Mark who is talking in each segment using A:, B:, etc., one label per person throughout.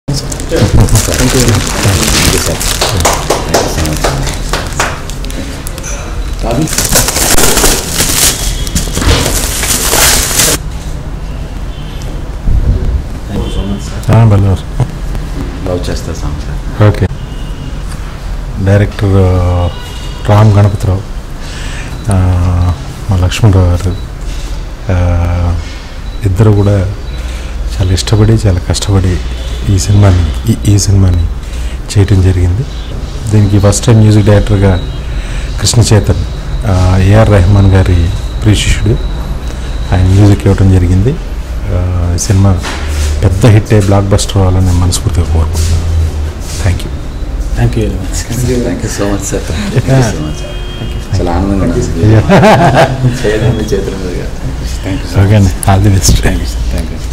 A: భలే
B: లవ్ చేస్తా song sir
A: okay director Ram Ganapathi Rao ఆ, మా లక్ష్మణరావు గారు ఆ, ఇద్దరు కూడా చాలా ఇష్టపడి చాలా కష్టపడి ఈ సినిమాని ఈ ఈ సినిమాని చేయటం జరిగింది దీనికి ఫస్ట్ టైం మ్యూజిక్ డైరెక్టర్గా కృష్ణ చేతన్ ఆ, ఏఆర్ రెహమాన్ గారి ప్రియశిష్యుడు ఆయన మ్యూజిక్ ఇవ్వడం జరిగింది ఆ, ఈ సినిమా పెద్ద హిట్ అయ్యి బ్లాక్ బస్టర్ అవ్వాలని నేను మనస్ఫూర్తిగా కోరుకుంటున్నాను thank you
C: thank you very much
B: thank you so much sir thank you so much చాలా ఆనందంగా ఉంది చేయడం మీ చేతుల మీదుగా థ్యాంక్ యూ
A: ఓకే అండి all the best
B: thank you thank you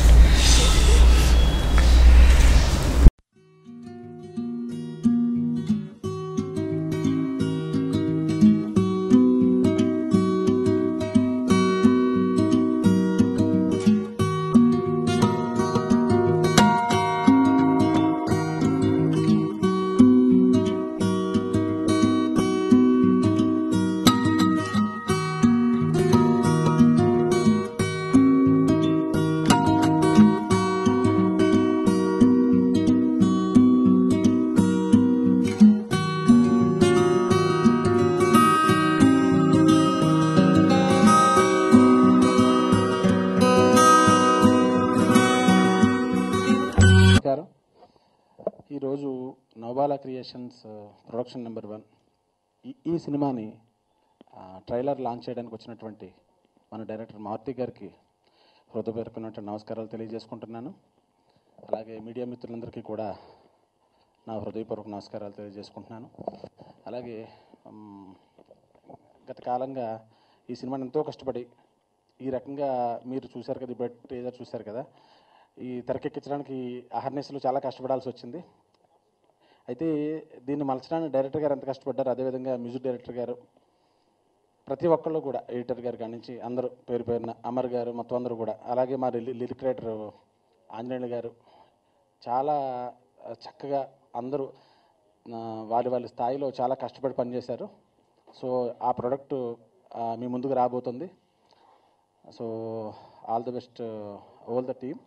C: నమస్కారం ఈరోజు Navabala creations production number one ఈ ఈ సినిమాని ఆ, ట్రైలర్ లాంచ్ చేయడానికి వచ్చినటువంటి మన డైరెక్టర్ మారుతి గారికి హృదయపూర్వకమైనటువంటి నమస్కారాలు తెలియజేసుకుంటున్నాను అలాగే మీడియా మిత్రులందరికీ కూడా నా హృదయపూర్వక నమస్కారాలు తెలియజేసుకుంటున్నాను అలాగే మ్, గత కాలంగా ఈ సినిమాని ఎంతో కష్టపడి ఈ రకంగా మీరు చూశారు కదా బెట్ టీజర్ చూశారు కదా ఈ తెరకెక్కించడానికి అహర్నిశలు చాలా కష్టపడాల్సి వచ్చింది అయితే దీన్ని మలచడానికి డైరెక్టర్ గారు ఎంత కష్టపడ్డారు అదేవిధంగా మ్యూజిక్ డైరెక్టర్ గారు ప్రతి ఒక్కళ్ళు కూడా ఎడిటర్ గారి కాడి నుంచి అందరూ పేరు పేరున అమర్ గారు మొత్తం అందరూ కూడా అలాగే మా లి- లిరిక్ రైటర్ ఆంజనేయులు గారు చాలా ఆ, చక్కగా అందరూ ఆ, వారి వాళ్ళ స్థాయిలో చాలా కష్టపడి పనిచేశారు సో ఆ ప్రోడక్ట్ మీ ముందుకు రాబోతుంది so all the best all the team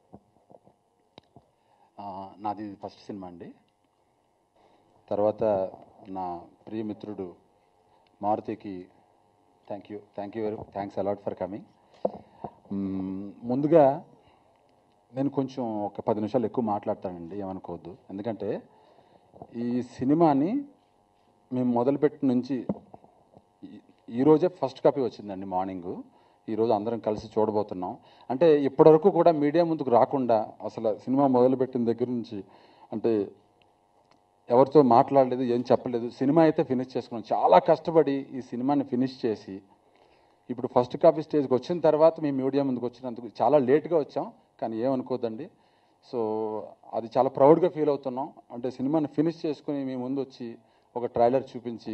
B: నాది ఫస్ట్ సినిమా అండి తర్వాత నా ప్రియమిత్రుడు మారుతికి thank you thank you very thanks a lot for coming ముందుగా నేను కొంచెం ఒక పది నిమిషాలు ఎక్కువ మాట్లాడతానండి ఏమనుకోవద్దు ఎందుకంటే ఈ సినిమాని మేము మొదలుపెట్టిన నుంచి ఈ- ఈరోజే ఫస్ట్ కాపీ వచ్చిందండి మార్నింగ్ ఈరోజు అందరం కలిసి చూడబోతున్నాం అంటే ఇప్పటివరకు కూడా మీడియా ముందుకు రాకుండా అసలు సినిమా మొదలుపెట్టిన దగ్గర నుంచి అంటే ఎవరితో మాట్లాడలేదు ఏం చెప్పలేదు సినిమా అయితే ఫినిష్ చేసుకున్నాం చాలా కష్టపడి ఈ సినిమాని ఫినిష్ చేసి ఇప్పుడు ఫస్ట్ కాపీ స్టేజ్కి వచ్చిన తర్వాత మేము మీడియా ముందుకు వచ్చినందుకు చాలా లేట్గా వచ్చాం కానీ ఏమనుకోదండి సో అది చాలా ప్రౌడ్గా ఫీల్ అవుతున్నాం అంటే సినిమాని ఫినిష్ చేసుకుని మీ ముందు వచ్చి ఒక ట్రైలర్ చూపించి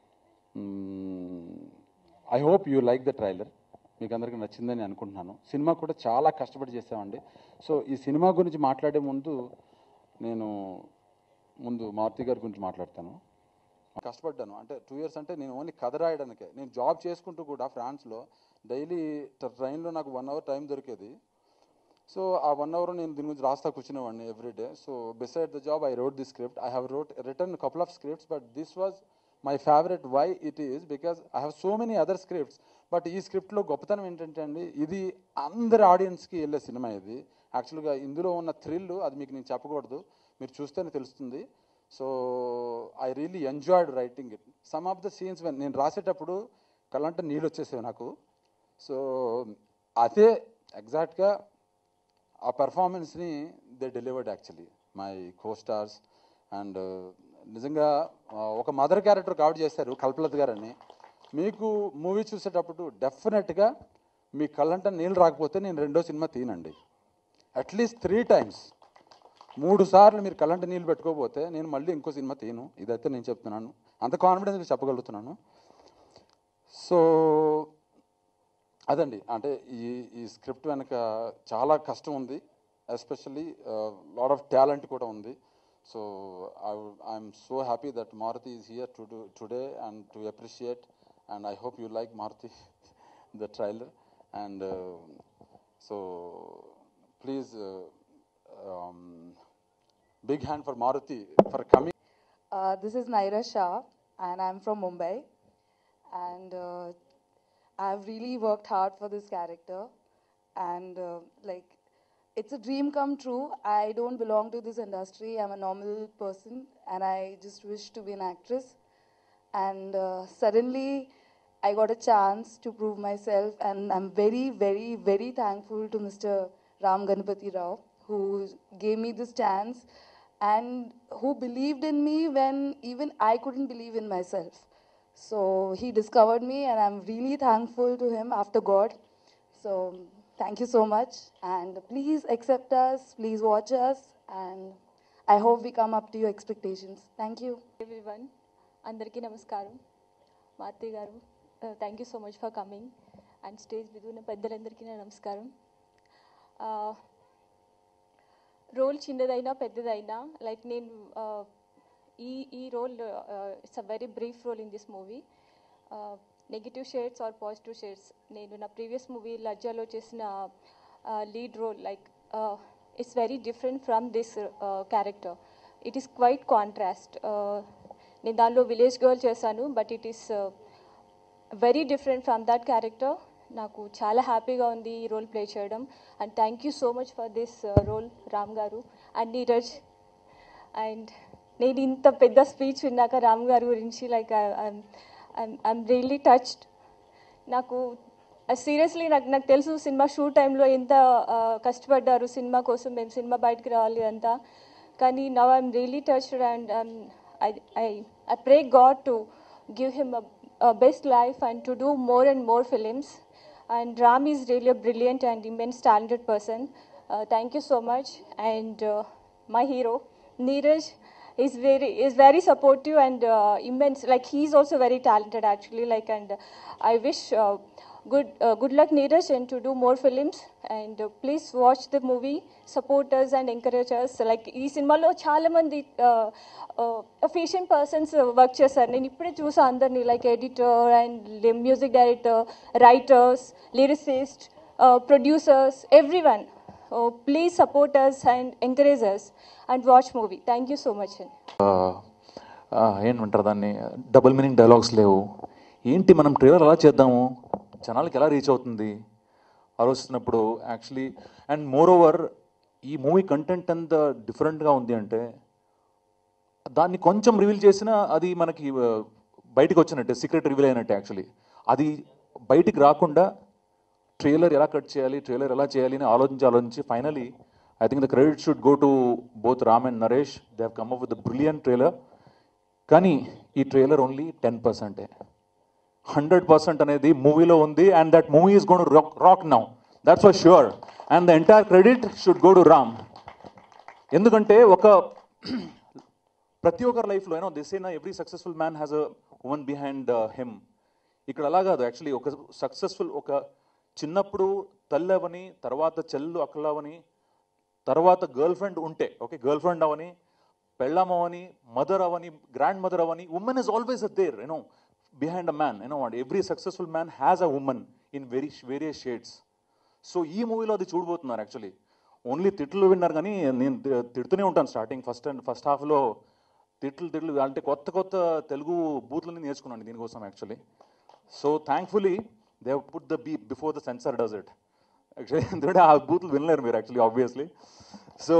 B: I hope you like the trailer మీకు అందరికీ నచ్చిందని అనుకుంటున్నాను సినిమా కూడా చాలా కష్టపడి చేసామండి సో ఈ సినిమా గురించి మాట్లాడే ముందు నేను ముందు మారుతి గారి గురించి మాట్లాడతాను కష్టపడ్డాను అంటే టూ ఇయర్స్ అంటే నేను ఓన్లీ కథ రాయడానికే నేను జాబ్ చేసుకుంటూ కూడా ఫ్రాన్స్లో డైలీ ట్రైన్లో నాకు వన్ అవర్ టైం దొరికేది సో ఆ వన్ అవర్ నేను దీని గురించి రాస్తా కూర్చునేవాడిని everyday so beside the job I wrote the script I have wrote written couple of scripts but this was my favourite why it is because I have so many other scripts but ఈ స్క్రిప్ట్లో గొప్పతనం ఏంటంటే అండి ఇది అందరి ఆడియన్స్కి వెళ్ళే cinema ఇది యాక్చువల్గా ఇందులో ఉన్న థ్రిల్ అది మీకు నేను చెప్పకూడదు మీరు చూస్తేనే తెలుస్తుంది so I really enjoyed writing it some of the scenes when నేను రాసేటప్పుడు కళ్ళంటే నీళ్ళు వచ్చేసేవి నాకు సో అదే ఎగ్జాక్ట్గా ఆ పెర్ఫార్మెన్స్ని they delivered actually my co-stars and నిజంగా ఆ, ఒక మదర్ క్యారెక్టర్ కాబట్టి చేశారు కల్పలత్ గారని మీకు మూవీ చూసేటప్పుడు డెఫినెట్గా మీ కళ్ళంట నీళ్ళు రాకపోతే నేను రెండో సినిమా తీనండి అట్లీస్ట్ త్రీ టైమ్స్ మూడు సార్లు మీరు కళ్ళంట నీళ్ళు పెట్టుకోకపోతే నేను మళ్ళీ ఇంకో సినిమా తీను ఇదైతే నేను చెప్తున్నాను అంత కాన్ఫిడెన్స్గా చెప్పగలుగుతున్నాను సో అదండి అంటే ఈ ఈ స్క్రిప్ట్ వెనక చాలా కష్టం ఉంది ఎస్పెషల్లీ లాట్ ఆఫ్ టాలెంట్ కూడా ఉంది so I I'm so happy that Maruthi is here to do today and to appreciate and I hope you like Maruthi the trailer and so please big hand for Maruthi for coming
D: Uh, this is Naira Shah, and I'm from Mumbai. And uh, I've really worked hard for this character, and uh, like, it's a dream come true. I don't belong to this industry. I'm a normal person, and I just wish to be an actress. And uh, suddenly, I got a chance to prove myself, and I'm very, very, very thankful to Mr. Ram Ganapati Rao, who gave me this chance and who believed in me when even I couldn't believe in myself. So he discovered me, and I'm really thankful to him after God. So thank you so much, and please accept us, please watch us, and I hope we come up to your expectations. Thank you.
E: Everyone అందరికీ నమస్కారం Maruthi garu thank you so much for coming and stage మీద ఉన్న పెద్దలందరికీ నా నమస్కారం role చిన్నదైనా పెద్దదైనా like నేను uh, ఈ ఈ role it's a very brief role in this movie negative shades or positive shades నేను నా ప్రీవియస్ మూవీ లజ్జాలో చేసిన lead role like it's very different from this character it is quite contrast నేను దానిలో village girl చేశాను but it is very different from that character నాకు చాలా హ్యాపీగా ఉంది ఈ రోల్ ప్లే చేయడం and thank you so much for this role Ram garu and Neeraj and నేను ఇంత పెద్ద స్పీచ్ విన్నాక రామ్ గారి గురించి లైక్ ఐఎమ్ రియల్లీ టచ్డ్ నాకు సీరియస్లీ నాకు నాకు తెలుసు సినిమా షూట్ టైంలో ఎంత uh, కష్టపడ్డారు సినిమా కోసం మేము సినిమా బయటకు రావాలి అంతా కానీ now I'm really touched and I I I pray God to give him best life and to do more and more films and Ram is really a brilliant and immense talented person thank you so much. And my hero, Neeraj, is very supportive and immense. Like, he's also very talented actually. And I wish good luck, Neeraj, and to do more films. And please watch the movie, support us and encourage us. Like, ee cinemalo chaala mandi efficient persons work chesaru. Nenu ippude chusa andarni, like editor and music director, writers, lyricists, producers, everyone. Please support us and encourage us and watch movie. Thank you so much.
F: ఏంటంటారు దాన్ని double meaning dialogues లేవు ఏంటి మనం trailer ఎలా చేద్దాము జనాలకి ఎలా reach అవుతుంది ఆలోచిస్తున్నప్పుడు యాక్చువల్లీ అండ్ మోర్ ఓవర్ ఈ మూవీ కంటెంట్ ఎంత డిఫరెంట్గా ఉంది అంటే దాన్ని కొంచెం రివీల్ చేసినా అది మనకి ఆ, బయటికి వచ్చినట్టే సీక్రెట్ రివీల్ అయినట్టే యాక్చువల్లీ అది బయటికి రాకుండా ట్రైలర్ ఎలా కట్ చేయాలి ట్రైలర్ ఎలా చేయాలి అని ఆలోచించి ఆలోచించి finally I think the credit should go to both Ram and Naresh they have come up with the brilliant trailer కానీ ఈ ట్రైలర్ ఓన్లీ టెన్ పర్సెంటే హండ్రెడ్ పర్సెంట్ అనేది మూవీలో ఉంది and that movie is gonna rock rock now that's for sure and the entire credit should go to Ram ఎందుకంటే ఒక ప్రతి ఒక్కరి లైఫ్లో ఏనో దిస్ అయినా every successful man has a woman behind him ఇక్కడ అలా కాదు యాక్చువల్లీ ఒక సక్సెస్ఫుల్ ఒక చిన్నప్పుడు తల్లి అవని తర్వాత చెల్లు అక్కలవని తర్వాత గర్ల్ ఫ్రెండ్ ఉంటే ఓకే గర్ల్ ఫ్రెండ్ అవని పెళ్ళాం అవని మదర్ అవని గ్రాండ్ మదర్ అవని woman is always a there you know behind a man you know what every successful man has a woman in very various shades so ఈ మూవీలో అది చూడబోతున్నారు యాక్చువల్లీ ఓన్లీ తిట్లు విన్నారు కానీ నేను తి- తిడుతూనే ఉంటాను స్టార్టింగ్ ఫస్ట్ అండ్ ఫస్ట్ హాఫ్లో తిట్లు తిట్లు అంటే కొత్త కొత్త తెలుగు బూత్లని నేర్చుకున్నాను దీనికోసం actually so thankfully they put the B before the censor does it actually ఎందుకంటే ఆ బూత్లు వినలేరు మీరు actually obviously so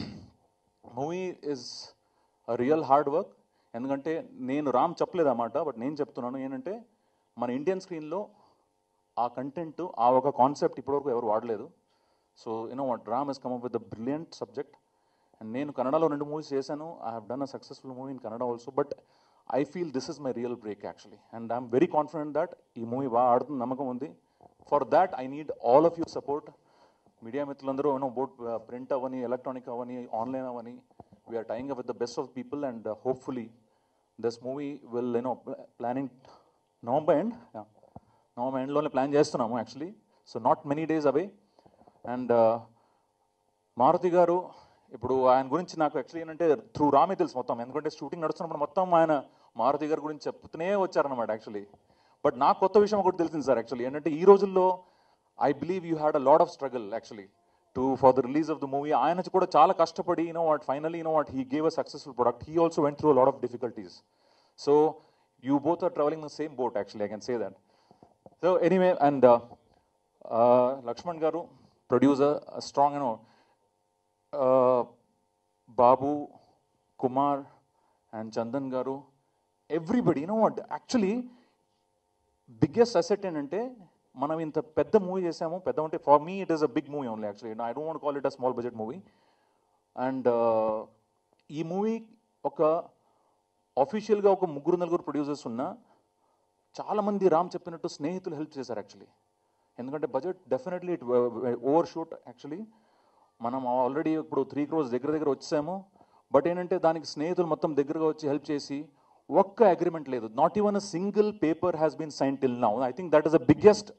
F: movie is a real hard work ఎందుకంటే నేను రామ్ చెప్పలేదు అన్నమాట బట్ నేను చెప్తున్నాను ఏంటంటే మన ఇండియన్ స్క్రీన్లో ఆ కంటెంట్ ఆ ఒక కాన్సెప్ట్ ఇప్పటివరకు ఎవరు వాడలేదు so you know what Ram is come up with the brilliant subject and నేను కన్నడలో రెండు మూవీస్ చేశాను I have done a successful movie in Kannada also but I feel this is my real break actually and I'm very confident that ఈ movie బాగా ఆడుతుంది నమ్మకం ఉంది for that I need all of you support media మిత్రులందరూ you know both print అవని electronic అవని online అవని we're tying with the best of people and hopefully this movie will you know planning November end November ఎండ్లోనే plan చేస్తున్నాము actually so not many days away and Maruthi garu ఇప్పుడు ఆయన గురించి నాకు యాక్చువల్లీ ఏంటంటే త్రూ రామే తెలుసు మొత్తం ఎందుకంటే షూటింగ్ నడుస్తున్నప్పుడు మొత్తం ఆయన మారుతి గారి గురించి చెప్తూనే వచ్చారనమాట యాక్చువల్లీ బట్ నాకు కొత్త విషయం ఒకటి తెలిసింది సార్ యాక్చువల్లీ ఏంటంటే ఈ రోజుల్లో I believe you had a lot of struggle actually to for the release of the movie ఆయన కూడా చాలా కష్టపడి you know what finally you know what he gave a successful product he also went through lot of difficulties so you both are travelling the same boat actually I can say that so anyway and Lakshman garu producer strong you know Babu Kumar and Chandan garu everybody you know what actually biggest asset ఏంటంటే మనం ఇంత పెద్ద movie చేసాము పెద్ద అంటే for me it is a big movie only actually I don't want call it a small budget movie and ఈ movie ఒక అఫీషియల్గా ఒక ముగ్గురు నలుగురు ప్రొడ్యూసర్స్ ఉన్న చాలామంది రామ్ చెప్పినట్టు స్నేహితులు హెల్ప్ చేశారు యాక్చువల్లీ ఎందుకంటే budget definitely it over shoot actually మనం ఆల్రెడీ ఇప్పుడు త్రీ క్రోర్స్ దగ్గర దగ్గర వచ్చాము బట్ ఏంటంటే దానికి స్నేహితులు మొత్తం దగ్గరగా వచ్చి హెల్ప్ చేసి ఒక్క అగ్రిమెంట్ లేదు not even a single paper has been sign till now I think that is the biggest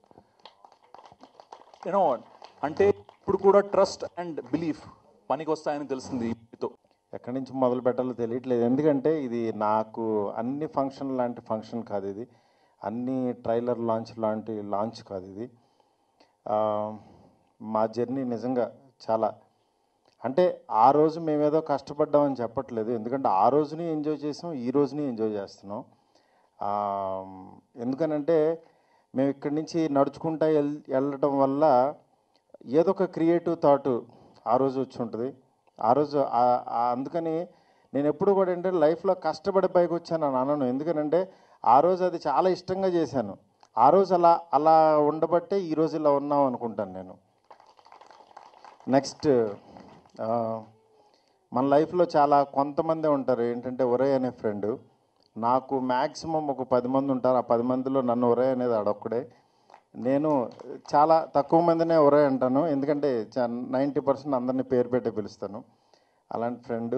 F: you know అంటే ఇప్పుడు కూడా ట్రస్ట్ అండ్ బిలీఫ్ పనికి వస్తాయని తెలిసింది ఈతో
G: ఎక్కడి నుంచి మొదలు పెట్టాలో తెలియట్లేదు ఎందుకంటే ఇది నాకు అన్ని ఫంక్షన్ లాంటి ఫంక్షన్ కాదు ఇది అన్ని ట్రైలర్ లాంచ్ లాంటి లాంచ్ కాదు ఇది ఆ, మా జర్నీ నిజంగా చాలా అంటే ఆ రోజు మేమేదో కష్టపడ్డామని చెప్పట్లేదు ఎందుకంటే ఆ రోజుని ఎంజాయ్ చేసాం ఈ రోజుని ఎంజాయ్ చేస్తున్నాం ఆ, ఎందుకనంటే మేము ఇక్కడి నుంచి నడుచుకుంటా వెళ్ వెళ్ళడం వల్ల ఏదో ఒక క్రియేటివ్ థాట్ ఆ రోజు వచ్చి ఉంటుంది ఆ రోజు ఆ- ఆ అందుకని నేను ఎప్పుడు కూడా ఏంటంటే లైఫ్లో కష్టపడి పైకి వచ్చాను అని అనను ఎందుకనంటే ఆ రోజు అది చాలా ఇష్టంగా చేశాను ఆ రోజు అలా అలా ఉండబట్టే ఈ రోజు ఇలా ఉన్నాం అనుకుంటాను నేను నెక్స్ట్ ఆ, మన లైఫ్లో చాలా కొంతమంది ఉంటారు ఏంటంటే ఒరే అనే ఫ్రెండ్ నాకు మ్యాక్సిమం ఒక పది మంది ఉంటారు ఆ పది మందిలో నన్ను ఒరే అనేది ఆడొక్కడే నేను చాలా తక్కువ మందినే ఒరే అంటాను ఎందుకంటే నైంటీ పర్సెంట్ అందరినీ పేరు పెట్టి పిలుస్తాను అలాంటి ఫ్రెండు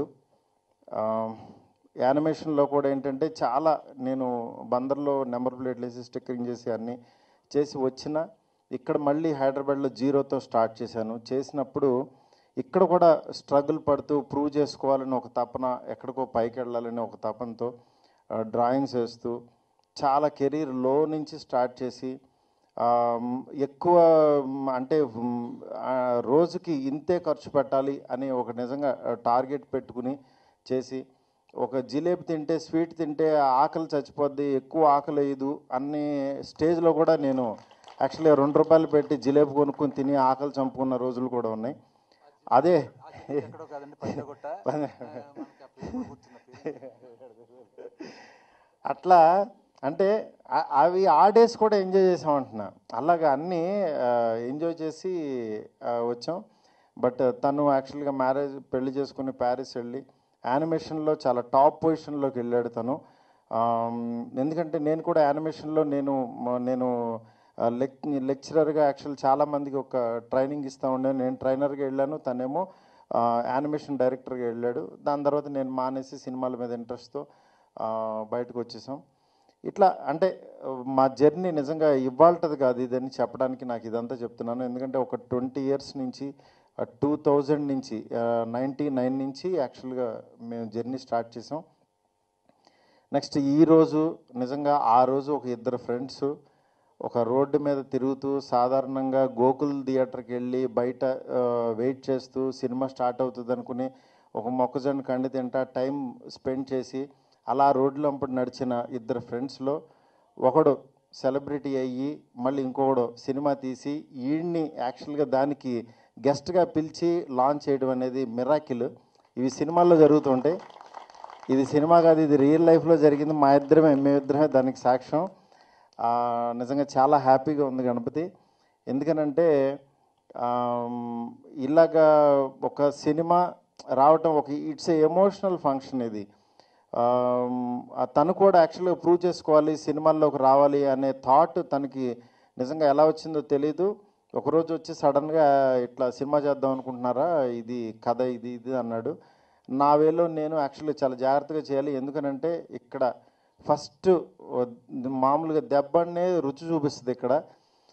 G: యానిమేషన్లో కూడా ఏంటంటే చాలా నేను బందర్లో నెంబర్ ప్లేట్లు వేసి స్టిక్కరింగ్ చేసి అన్నీ చేసి వచ్చిన ఇక్కడ మళ్ళీ హైదరాబాద్లో జీరోతో స్టార్ట్ చేశాను చేసినప్పుడు ఇక్కడ కూడా స్ట్రగుల్ పడుతూ ప్రూవ్ చేసుకోవాలని ఒక తపన ఎక్కడికో పైకి వెళ్ళాలని ఒక తపనతో డ్రాయింగ్స్ వేస్తూ చాలా కెరీర్ లో నుంచి స్టార్ట్ చేసి ఆ, మ్, ఎక్కువ మ్, అంటే మ్, ఆ, రోజుకి ఇంతే ఖర్చు పెట్టాలి అని ఒక నిజంగా టార్గెట్ పెట్టుకుని చేసి ఒక జిలేబీ తింటే స్వీట్ తింటే ఆకలి చచ్చిపోద్ది ఎక్కువ ఆకలి వేయదు అన్ని స్టేజ్లో కూడా నేను యాక్చువల్లీ రెండు రూపాయలు పెట్టి జిలేబీ కొనుక్కొని తిని ఆకలి చంపుకున్న రోజులు కూడా ఉన్నాయి అదే అట్లా అంటే ఆ- అవి ఆ డేస్ కూడా ఎంజాయ్ చేసాం అంటున్నా అలాగా అన్నీ ఎంజాయ్ చేసి ఆ, వచ్చాం బట్ తను యాక్చువల్గా మ్యారేజ్ పెళ్లి చేసుకుని ప్యారిస్ వెళ్ళి యానిమేషన్లో చాలా టాప్ పొజిషన్లోకి వెళ్ళాడు తను ఆమ్, ఎందుకంటే నేను కూడా యానిమేషన్లో నేను మ- నేను లెక్ లెక్చరర్గా యాక్చువల్ చాలా మందికి ఒక ట్రైనింగ్ ఇస్తూ ఉండాను నేను ట్రైనర్గా వెళ్ళాను తనేమో ఆ, యానిమేషన్ డైరెక్టర్గా వెళ్ళాడు దాని తర్వాత నేను మానేసి సినిమాల మీద ఇంట్రెస్ట్తో బయటకు వచ్చేసాం ఇట్లా అంటే ఆ, మా జర్నీ నిజంగా ఇవ్వాల్టది కాదు ఇదని చెప్పడానికి నాకు ఇదంతా చెప్తున్నాను ఎందుకంటే ఒక ట్వంటీ ఇయర్స్ నుంచి టూ థౌజండ్ నుంచి నైంటీ నైన్ నుంచి యాక్చువల్గా మేము జర్నీ స్టార్ట్ చేసాం నెక్స్ట్ ఈ రోజు నిజంగా ఆ రోజు ఒక ఇద్దరు ఫ్రెండ్స్ ఒక రోడ్డు మీద తిరుగుతూ సాధారణంగా గోకుల్ థియేటర్కి వెళ్ళి బయట వెయిట్ చేస్తూ సినిమా స్టార్ట్ అవుతుంది అనుకుని ఒక మొక్కజొన్న కండి తింటా టైం స్పెండ్ చేసి అలా రోడ్లు అంపటి నడిచిన ఇద్దరు ఫ్రెండ్స్లో ఒకడు సెలబ్రిటీ అయ్యి మళ్ళీ ఇంకొకడు సినిమా తీసి ఈయన్ని యాక్చువల్గా దానికి గెస్ట్గా పిలిచి లాంచ్ చేయడం అనేది మిరాకిల్ ఇవి సినిమాల్లో జరుగుతుంటాయి ఇది సినిమా కాదు ఇది రియల్ లైఫ్లో జరిగింది మా ఇద్దరమే మేమిద్దరమే దానికి సాక్ష్యం ఆ, నిజంగా చాలా హ్యాపీగా ఉంది గణపతి ఎందుకనంటే ఆమ్, ఇలాగా ఒక సినిమా రావటం ఒక ఇట్స్ ఏ ఎమోషనల్ ఫంక్షన్ ఇది ఆమ్, ఆ తను కూడా యాక్చువల్గా ప్రూవ్ చేసుకోవాలి సినిమాల్లోకి రావాలి అనే థాట్ తనకి నిజంగా ఎలా వచ్చిందో తెలీదు ఒకరోజు వచ్చి సడన్గా ఇట్లా సినిమా చేద్దాం అనుకుంటున్నారా ఇది కథ ఇది ఇది అన్నాడు నా వేలో నేను యాక్చువల్లీ చాలా జాగ్రత్తగా చేయాలి ఎందుకనంటే ఇక్కడ ఫస్ట్ మామూలుగా దెబ్బనే రుచి చూపిస్తుంది ఇక్కడ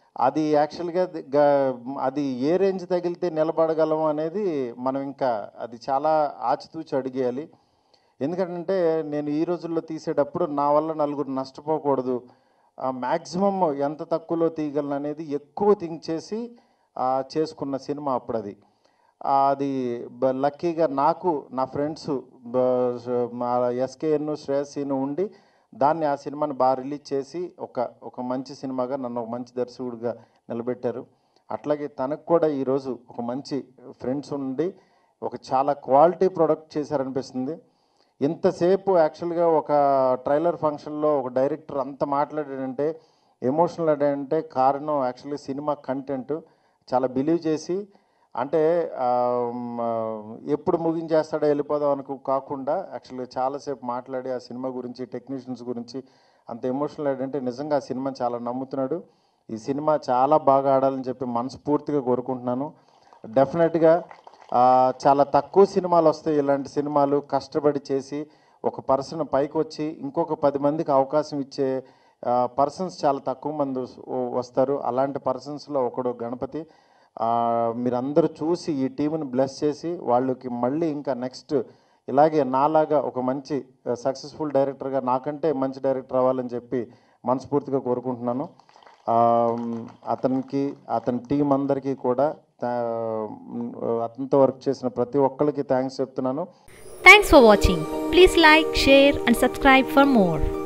G: అది యాక్చువల్గా ది- గ- అది ఏ రేంజ్ తగిలితే నిలబడగలం అనేది మనం ఇంకా అది చాలా ఆచితూచి అడిగేయాలి ఎందుకంటే నేను ఈ రోజుల్లో తీసేటప్పుడు నా వల్ల నలుగురు నష్టపోకూడదు మ్యాక్సిమం ఎంత తక్కువలో తీయగలను అనేది ఎక్కువ థింక్ చేసి ఆ, చేసుకున్న సినిమా అప్పుడు అది ఆ, అది బ- లక్కీగా నాకు నా ఫ్రెండ్స్ మా ఎస్కేఎన్ శ్రేయస్సీను ఉండి దాన్ని ఆ సినిమాని బాగా రిలీజ్ చేసి ఒక ఒక మంచి సినిమాగా నన్ను ఒక మంచి దర్శకుడిగా నిలబెట్టారు అట్లాగే తనకు కూడా ఈరోజు ఒక మంచి ఫ్రెండ్స్ ఉండి ఒక చాలా క్వాలిటీ ప్రోడక్ట్ చేశారనిపిస్తుంది ఇంతసేపు యాక్చువల్గా ఒక ట్రైలర్ ఫంక్షన్లో ఒక డైరెక్టర్ అంత మాట్లాడాడంటే ఎమోషనల్ అంటే కారణం యాక్చువల్లీ సినిమా కంటెంట్ చాలా బిలీవ్ చేసి అంటే ఆ, మ్, ఎప్పుడు ముగించేస్తాడో వెళ్ళిపోదాం అనుకు కాకుండా యాక్చువల్గా చాలాసేపు మాట్లాడి ఆ సినిమా గురించి టెక్నీషియన్స్ గురించి అంత ఎమోషనల్ అంటే నిజంగా ఆ సినిమా చాలా నమ్ముతున్నాడు ఈ సినిమా చాలా బాగా ఆడాలని చెప్పి మనస్ఫూర్తిగా కోరుకుంటున్నాను డెఫినెట్గా ఆ, చాలా తక్కువ సినిమాలు వస్తాయి ఇలాంటి సినిమాలు కష్టపడి చేసి ఒక పర్సన్ పైకి వచ్చి ఇంకొక పది మందికి అవకాశం ఇచ్చే పర్సన్స్ చాలా తక్కువ మంది వస్- వస్తారు అలాంటి పర్సన్స్లో ఒకడు గణపతి ఆ, మీరందరూ చూసి ఈ టీంని బ్లెస్ చేసి వాళ్ళకి మళ్ళీ ఇంకా నెక్స్ట్ ఇలాగే నాలాగా ఒక మంచి సక్సెస్ఫుల్ డైరెక్టర్గా నాకంటే మంచి డైరెక్టర్ అవ్వాలని చెప్పి మనస్ఫూర్తిగా కోరుకుంటున్నాను ఆ, అతనికి అతని టీం అందరికీ కూడా తా- అతనితో వర్క్ చేసిన ప్రతి ఒక్కరికి థ్యాంక్స్ చెప్తున్నాను
H: Thanks for watching. Please like, share, and subscribe for more.